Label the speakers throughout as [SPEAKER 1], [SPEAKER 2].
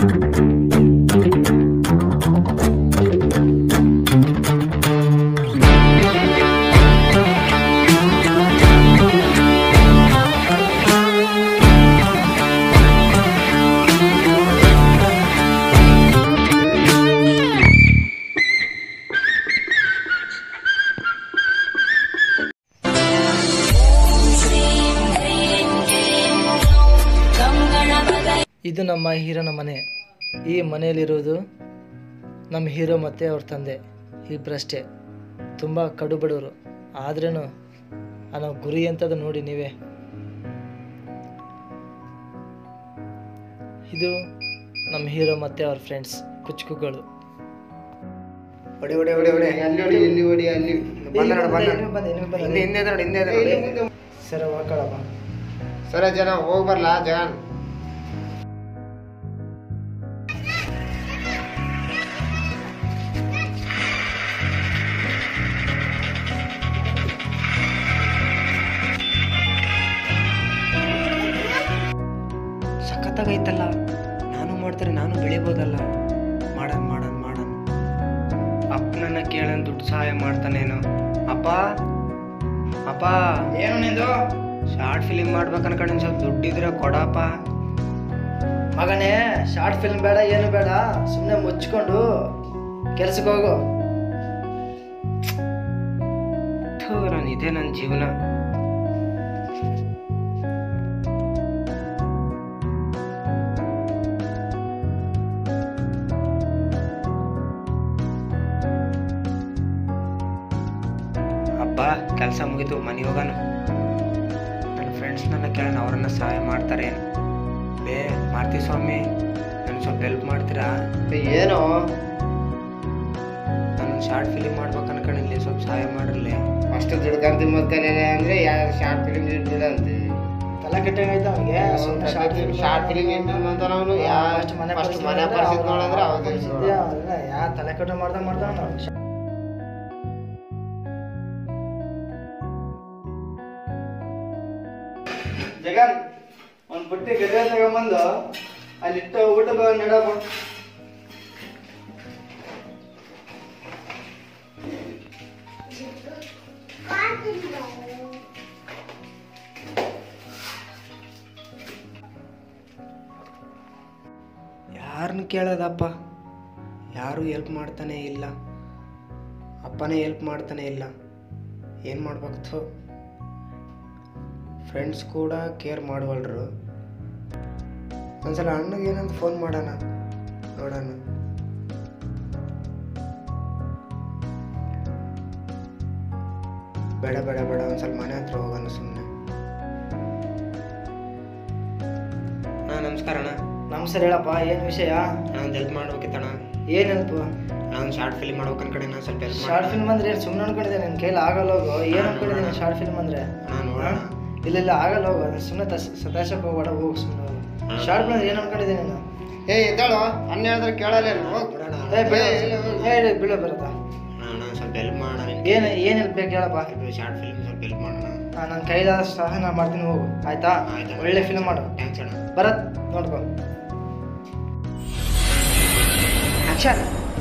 [SPEAKER 1] ಇದು ನಮ್ಮ ಹೀರೋನ ಮನೆ ಈ ಮನೆಯಲ್ಲಿರುವುದು ನಮ್ಮ ಹೀರೋ ಮತ್ತು ಅವ್ರ ತಂದೆ ಇಬ್ಬರಷ್ಟೇ ತುಂಬ ಕಡು ಬಡವರು ಆದ್ರೂ ನಾವು ಗುರಿ ಅಂತದ್ದು ನೋಡಿ ನೀವೇ ಇದು ನಮ್ಮ ಹೀರೋ ಮತ್ತು ಅವ್ರ ಫ್ರೆಂಡ್ಸ್ ಕುಚ್ಚುಕುಗಳು
[SPEAKER 2] ಹೊಡಿ ಹೊಡಿ ಹೊಡಿ ಹೊಡಿ ಅಲ್ಲಿ ಹೊಡಿ ಇಲ್ಲಿ ಹೊಡಿ ಅಲ್ಲಿ ಬಂದ ನೋಡು ಬಂದ
[SPEAKER 1] ಇನ್ನೂ ಬಂದೆ, ಇನ್ನೂ ಬಂದೆ.
[SPEAKER 2] ಹಿಂದೆ ಹಿಂದೆ ನೋಡಿ ಹಿಂದೆ ಇದೆ ನೋಡಿ
[SPEAKER 1] ಸರ ಹಾಕೊಳ್ಳಪ್ಪ
[SPEAKER 2] ಸರಿ ಜನ ಹೋಗಿ ಬರ್ಲಾ ಜಗನ್
[SPEAKER 3] ಸಖತ್ತಾಗೈತಲ್ಲ ನಾನು ಮಾಡ್ತಾರೆ ನಾನು ಬೆಳಿಬೋದಲ್ಲ ಮಾಡೋಣ ಮಾಡೋಣ ಮಾಡೋಣ ಅಪ್ಪನನ್ನ ಕೇಳನ್ ದುಡ್ಡು ಸಹಾಯ ಮಾಡ್ತಾನೇನು ಅಪ್ಪ ಅಪ್ಪ
[SPEAKER 1] ಏನು ನಿಂದು
[SPEAKER 3] ಶಾರ್ಟ್ ಫಿಲಿಮ್ ಮಾಡ್ಬೇಕು ಅನ್ಕೊಂಡು ಸ್ವಲ್ಪ ದುಡ್ಡಿದ್ರೆ ಕೊಡಪ್ಪ
[SPEAKER 1] ಮಗನೇ ಶಾರ್ಟ್ ಫಿಲ್ಮ್ ಬೇಡ ಏನು ಬೇಡ ಸುಮ್ಮನೆ ಮುಚ್ಕೊಂಡು ಕೆಲ್ಸಕ್ಕೆ ಹೋಗು
[SPEAKER 3] ಥೂ ನಾನು ಇದೇ ನನ್ನ ಜೀವನ ಹಬ್ಬ ಕೆಲಸ ಮುಗೀತು ಮನೆಗೆ ಹೋಗೋಣ ನನ್ನ ಫ್ರೆಂಡ್ಸ್ನೆಲ್ಲ ಕೇಳೋಣ ಅವರನ್ನ ಸಹಾಯ ಮಾಡ್ತಾರೆ ಬೇ ಮಾರುತಿ ಸ್ವಾಮಿ ನನಗೆ ಸ್ವಲ್ಪ ಹೆಲ್ಪ್ ಮಾಡ್ತೀರಾ
[SPEAKER 2] ಏನು
[SPEAKER 3] ನಾನು ಶಾರ್ಟ್ ಫಿಲಿಮ್ ಮಾಡ್ಬೇಕು ಅನ್ಕೊಂಡಿಲ್ಲ ಸ್ವಲ್ಪ ಸಹಾಯ ಮಾಡಿರ್ಲಿ
[SPEAKER 2] ಅಷ್ಟು ದುಡ್ಕಂತ ಮಕ್ಕಳೇ ಅಂದ್ರೆ ಯಾರು ಶಾರ್ಟ್ ಫಿಲಿಮ್ ಇರ್ಲಿಲ್ಲ ಅಂತೀವಿ
[SPEAKER 1] ತಲೆ ಕೆಟ್ಟಂಗೈತೆ ಅವನಿಗೆ
[SPEAKER 2] ಶಾರ್ಟ್ ಫಿಲಿಮ್ ಅಂತ ಅವನು
[SPEAKER 1] ಫಸ್ಟ್ ಮನೆ
[SPEAKER 2] ಫಸ್ಟ್ ಮನೆ ಪರಿಸ್ಥಿತಿ ನೋಡಿದ್ರೆ ಹೌದು
[SPEAKER 1] ಯಾ ತಲೆ ಕೆಟ್ಟ ಮಾಡ್ದ ಮಾಡ್ದ ಅವ್ನು.
[SPEAKER 2] ಜಗನ್ ಒಂದ್ ಬುಟ್ಟಿ ಗಜ ತಗೊಂಬಂದು ಅಲ್ಲಿಟ್ಟು ಊಟ ನಡಪ್ಪ
[SPEAKER 3] ಯಾರನ್ನ ಕೇಳೋದಪ್ಪ ಯಾರೂ ಹೆಲ್ಪ್ ಮಾಡ್ತಾನೆ ಇಲ್ಲ ಅಪ್ಪನೇ ಹೆಲ್ಪ್ ಮಾಡ್ತಾನೆ ಇಲ್ಲ ಏನು ಮಾಡ್ಬೇಕು ಫ್ರೆಂಡ್ಸ್ ಕೂಡ ಕೇರ್ ಮಾಡವಲ್ರು ಒಂದ್ಸಲ ಅಣ್ಣಗೆ ಏನಂತ ಫೋನ್ ಮಾಡೋಣ ನೋಡೋಣ ಬೇಡ ಬೇಡ ಬೇಡ ಒಂದು ಸ್ವಲ್ಪ ಮನೆ ಹತ್ರ ಹೋಗೋಣ ಸುಮ್ಮನೆ ಹಾಂ ನಮಸ್ಕಾರ ಅಣ್ಣ
[SPEAKER 1] ನಮಸ್ಕಾರ ಹೇಳಪ್ಪ ಏನು ವಿಷಯ
[SPEAKER 3] ನಾನು ಹೆಲ್ಪ್ ಮಾಡ್ಬೇಕಿತ್ತಣ್ಣ
[SPEAKER 1] ಏನು ನೆನಪು
[SPEAKER 3] ನಾನು ಶಾರ್ಟ್ ಫಿಲ್ಮ್ ಮಾಡ್ಬೇಕು ಅನ್ಕಡೆ ನಾನು ಸ್ವಲ್ಪ ಹೆಲ್ಪ್
[SPEAKER 1] ಶಾರ್ಟ್ ಫಿಲ್ಮ್ ಅಂದ್ರೆ ಏನು ಸುಮ್ಮನೆ ಅನ್ಕೊಂಡಿದ್ದೆ ನಿನ್ನ ಕೈಲಿ ಆಗಲ್ಲ ಹೋಗು ಏನು ಅನ್ಕೊಂಡಿದ್ದೀನಿ ಶಾರ್ಟ್ ಫಿಲ್ಮ್ ಅಂದ್ರೆ
[SPEAKER 3] ನಾನು ನೋಡೋಣ
[SPEAKER 1] ಇಲ್ಲ ಇಲ್ಲ ಆಗಲ್ಲ ಹೋಗು ಸುಮ್ಮನೆ ಸತಾಶಕ್ಕೆ ಹೋಗ್ಬೇಡ ಹೋಗು ಸುಮ್ಮನೆ ಹೋಗು ಶಾರ್ಟ್ ಫಿಲ್ಮ್ ಅಂದ್ರೆ ಏನು ಅನ್ಕೊಂಡಿದ್ದೀನಿ ನೀನು
[SPEAKER 2] ಏ ಇದ್ದಾಳು ಅನ್ನ ಹೇಳಿದ್ರೆ ಕೇಳಲ್ಲ ಇಲ್ಲ, ಹೋಗ್.
[SPEAKER 1] ಏ ಬಿಡು ಏ ಬೀಳ ಬರುತ್ತಾ
[SPEAKER 3] ನಾನು ಸ್ವಲ್ಪ ಹೆಲ್ಪ್ ಮಾಡೋಣ ನಿನ್ಗೆ
[SPEAKER 1] ಏನು ಏನು ಹೆಲ್ಪ್ ಬೇಕು ಹೇಳಪ್ಪ
[SPEAKER 3] ಶಾರ್ಟ್ ಫಿಲ್ಮ್ ಸ್ವಲ್ಪ ಹೆಲ್ಪ್ ಮಾಡೋಣ
[SPEAKER 1] ನನ್ನ ಕೈಲಾದಷ್ಟು ಸಹಾಯ ನಾನು ಮಾಡ್ತೀನಿ ಹೋಗು ಆಯ್ತಾ
[SPEAKER 3] ಆಯ್ತು
[SPEAKER 1] ಒಳ್ಳೆ ಫಿಲ್ಮ್ ಮಾಡು
[SPEAKER 3] ಥ್ಯಾಂಕ್ಸ್ ಅಣ್ಣ
[SPEAKER 1] ಭರತ್ ನೋಡ್ಕೊ ಆಕ್ಷನ್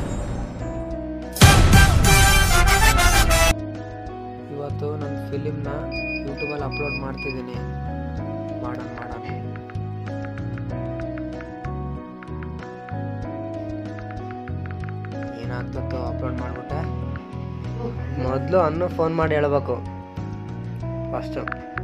[SPEAKER 3] ಇವತ್ತು ನನ್ನ ಫಿಲಿಮ್ನ ಯೂಟ್ಯೂಬಲ್ಲಿ ಅಪ್ಲೋಡ್ ಮಾಡ್ತಿದ್ದೀನಿ ಮಾಡೋಣ ಮಾಡೋಣ ಏನಾಗ್ತತ್ತೋ ಅಪ್ಲೋಡ್ ಮಾಡಿಬಿಟ್ಟೆ ಮೊದಲು ಅನ್ನು ಫೋನ್ ಮಾಡಿ ಹೇಳ್ಬೇಕು ಫಸ್ಟು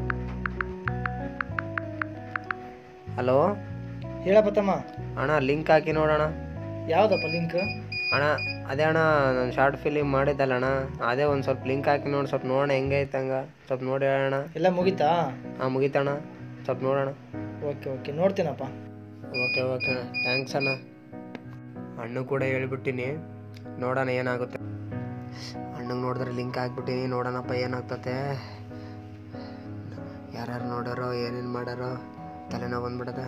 [SPEAKER 3] ಹಲೋ
[SPEAKER 1] ಹೇಳಪ್ಪ ತಮ್ಮ
[SPEAKER 3] ಅಣ್ಣ ಲಿಂಕ್ ಹಾಕಿ ನೋಡೋಣ
[SPEAKER 1] ಯಾವ್ದಪ್ಪ ಲಿಂಕ್
[SPEAKER 3] ಅಣ್ಣ ಅದೇ ಅಣ್ಣ ನಾನು ಶಾರ್ಟ್ ಫಿಲಿಮ್ ಮಾಡಿದ್ದಲ್ಲ ಅಣ್ಣ ಅದೇ ಒಂದು ಸ್ವಲ್ಪ ಲಿಂಕ್ ಹಾಕಿ ನೋಡಿ ಸ್ವಲ್ಪ ನೋಡೋಣ ಹೆಂಗೈತೆ ಹಂಗ ಸ್ವಲ್ಪ ನೋಡಿ ಹೇಳೋಣ
[SPEAKER 1] ಎಲ್ಲ ಮುಗೀತಾ
[SPEAKER 3] ಹಾಂ ಮುಗೀತಣ್ಣ ಸ್ವಲ್ಪ ನೋಡೋಣ
[SPEAKER 1] ಓಕೆ ಓಕೆ ನೋಡ್ತೀನಪ್ಪ
[SPEAKER 3] ಓಕೆ ಓಕೆ ಅಣ್ಣ ಥ್ಯಾಂಕ್ಸ್ ಅಣ್ಣ ಅಣ್ಣ ಕೂಡ ಹೇಳ್ಬಿಟ್ಟಿನಿ ನೋಡೋಣ ಏನಾಗುತ್ತೆ ಅಣ್ಣಗೆ ನೋಡಿದ್ರೆ ಲಿಂಕ್ ಹಾಕ್ಬಿಟ್ಟಿನಿ ನೋಡೋಣಪ್ಪ ಏನಾಗ್ತತೆ ಯಾರ್ಯಾರು ನೋಡ್ಯಾರೋ ಏನೇನು ಮಾಡ್ಯಾರೋ ತಲೆನೋವು ಬಂದ್ಬಿಡದ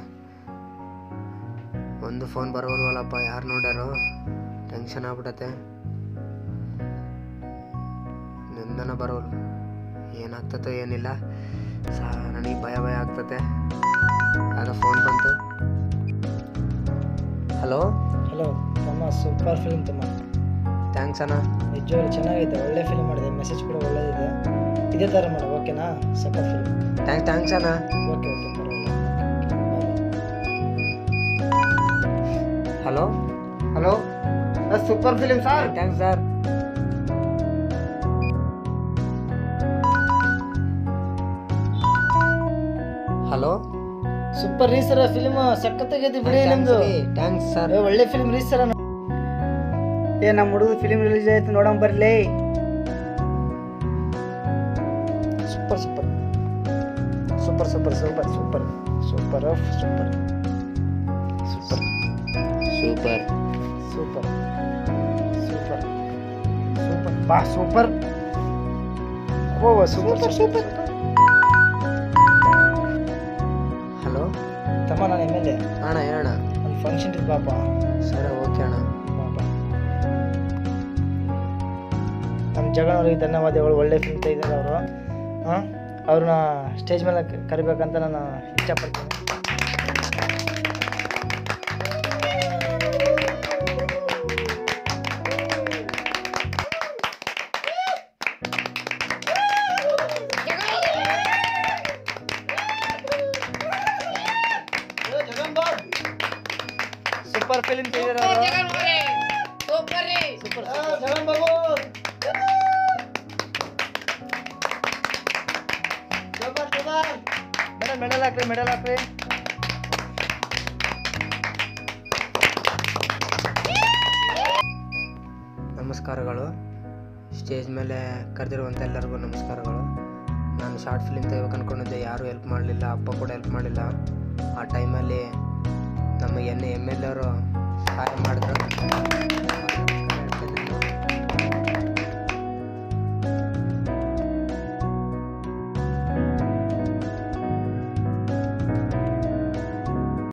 [SPEAKER 3] ಒಂದು ಫೋನ್ ಬರೋಲ್ವಲ್ಲಪ್ಪ ಯಾರು ನೋಡ್ಯಾರೋ ಟೆನ್ಷನ್ ಆಗ್ಬಿಟ್ಟತೆ ನಿಂದನ ಬರೋಲ್ಲ ಏನಾಗ್ತತೋ ಏನಿಲ್ಲ ಸಾ ನನಗೆ ಭಯ ಭಯ ಆಗ್ತತೆ ಆಗ ಫೋನ್ ಬಂತು ಹಲೋ
[SPEAKER 1] ಹಲೋ ತಮ್ಮ ಸೂಪರ್ ಫಿಲ್ಮ್ ತಮ್ಮ
[SPEAKER 3] ಥ್ಯಾಂಕ್ಸ್ ಅಣ್ಣ
[SPEAKER 1] ನಿಜವಾಗ್ಲೂ ಚೆನ್ನಾಗಿದೆ ಒಳ್ಳೆ ಫಿಲ್ಮ್ ಮಾಡಿದೆ ಮೆಸೇಜ್ ಕೂಡ ಒಳ್ಳೆದಿದೆ ಇದೇ ಥರ ಮಾಡು ಓಕೆನಾ ಸಖತ್ ಫಿಲ್ಮ್
[SPEAKER 3] ಥ್ಯಾಂಕ್ಸ್ ಥ್ಯಾಂಕ್ಸ್ ಅಣ್ಣ
[SPEAKER 1] ಓಕೆ ಓಕೆ ಪರವಾಗಿಲ್ಲ
[SPEAKER 3] hello
[SPEAKER 2] hello super film sir
[SPEAKER 3] thanks sir hello
[SPEAKER 1] super ರೀ ಸರ್ ಫಿಲ್ಮ್ ಸಖತ್ತಾಗೈತಿ ಬಿಡಿ ನಿಮ್ದು
[SPEAKER 3] ಥ್ಯಾಂಕ್ಸ್ ಸರ್
[SPEAKER 1] ಏ, ಒಳ್ಳೆ ಫಿಲ್ಮ್ ರೀ ಸರ್
[SPEAKER 2] ಏ ನಮ್ಮ ಹುಡುಗ ಫಿಲಿಮ್ ರಿಲೀಸ್ ಆಯ್ತು ನೋಡೋಣ ಬರ್ಲಿ
[SPEAKER 1] super super super super super super super super super
[SPEAKER 3] super
[SPEAKER 1] super super super ಬಾ ಸೂಪರ್ ಓ ಸೂಪರ್ ಸೂಪರ್
[SPEAKER 3] ಹಲೋ
[SPEAKER 1] ತಮ್ಮ ನಾನು ಎಮ್ ಎಲ್ ಎ
[SPEAKER 3] ಅಣ್ಣ ಹೇಳಣ್ಣ
[SPEAKER 1] ಒಂದು ಫಂಕ್ಷನ್ ಇತ್ತು ಪಾಪ
[SPEAKER 3] ಸರಿ ಓಕೆ ಅಣ್ಣ
[SPEAKER 1] ಪಾಪ ನಮ್ಮ ಜಗನವ್ರಿಗೆ ಧನ್ಯವಾದಗಳು ಒಳ್ಳೆ ಫಿಲ್ಮ್ ತೆಗೆದಾರೆ ಅವರು ಹಾಂ ಅವ್ರನ್ನ ಸ್ಟೇಜ್ ಮೇಲೆ ಕ- ಕರಿಬೇಕಂತ ನಾನು ಇಷ್ಟಪಡ್ತೀನಿ ಸೂಪರ್ ಫಿಲ್ಮ್ ತೆಗೆದಿದ್ದಾರೆ super
[SPEAKER 2] Jagan Babu super super
[SPEAKER 1] madam medal ಹಾಕ್ರಿ ಮೆಡಲ್ ಹಾಕ್ರಿ
[SPEAKER 3] ನಮಸ್ಕಾರಗಳು ಸ್ಟೇಜ್ ಮೇಲೆ ಕರೆದಿರುವಂಥ ಎಲ್ಲರಿಗೂ ನಮಸ್ಕಾರಗಳು ನಾನು ಶಾರ್ಟ್ ಫಿಲಿಮ್ ತೆಗಿಬೇಕು ಅಂದ್ಕೊಂಡಿದ್ದೆ ಯಾರೂ ಹೆಲ್ಪ್ ಮಾಡಲಿಲ್ಲ ಅಪ್ಪ ಕೂಡ ಹೆಲ್ಪ್ ಮಾಡಲಿಲ್ಲ ಆ ಟೈಮಲ್ಲಿ ನಮ್ಮ ಎನ್ ಎಮ್ ಎಲ್ ಅವರು ಸಹಾಯ ಮಾಡಿದ್ರು